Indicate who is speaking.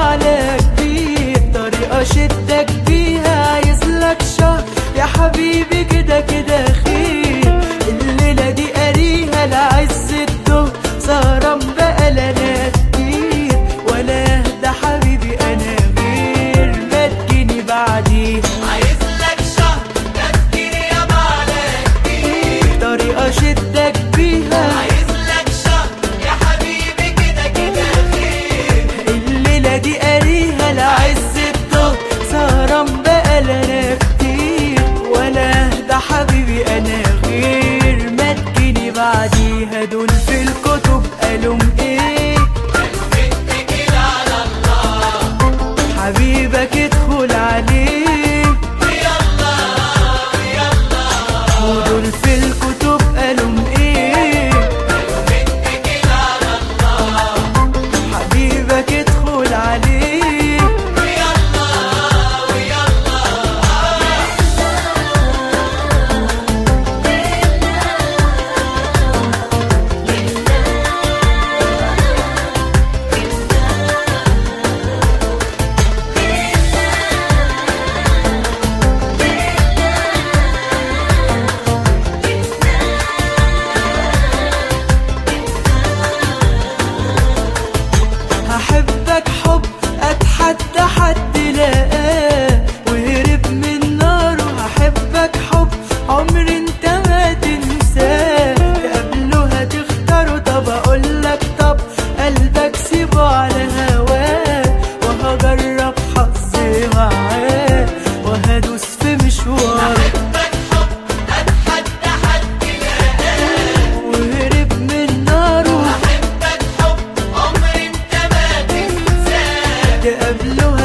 Speaker 1: على كبير طريقة شدك بيها عايز لك شهر يا حبيبي كده كده خير الليلة دي قاريها لعز الدهر سهران بقى لنا كتير ولا اهدى حبيبي انا غير ما تجيني بعديها
Speaker 2: عايز لك شهر تفكير يا معلك
Speaker 1: طريقة شدك بيها
Speaker 2: عايز لك شهر يا حبيبي كده كده خير
Speaker 1: الليلة دي قاريها لعز الظهر سهران بقى لنا كتير ولا اهدى حبيبي انا غير ما تجيني بعديها دول في الكتب قالوا ايه
Speaker 2: قالوا متكل على الله
Speaker 1: حبيبك ادخل عليه
Speaker 2: ويلا ويلا
Speaker 1: ودول في الكتب قالوا ايه
Speaker 2: قالوا متكل على الله
Speaker 1: حبيبك ادخل عليه
Speaker 2: ويلا ويلا
Speaker 1: هحبك حب اتحدى حد لقاه وهرب من ناره هحبك حب عمر انت ما تنساه قبله هتختاره طب اقولك طب قلبك سيبه على هواه وهجرب حظي معاه وهدوس في مشواره
Speaker 2: احبك حب اتحدى حد لقاه
Speaker 1: وهرب من ناره
Speaker 2: احبك حب عمر انت ما تنساه
Speaker 1: قبله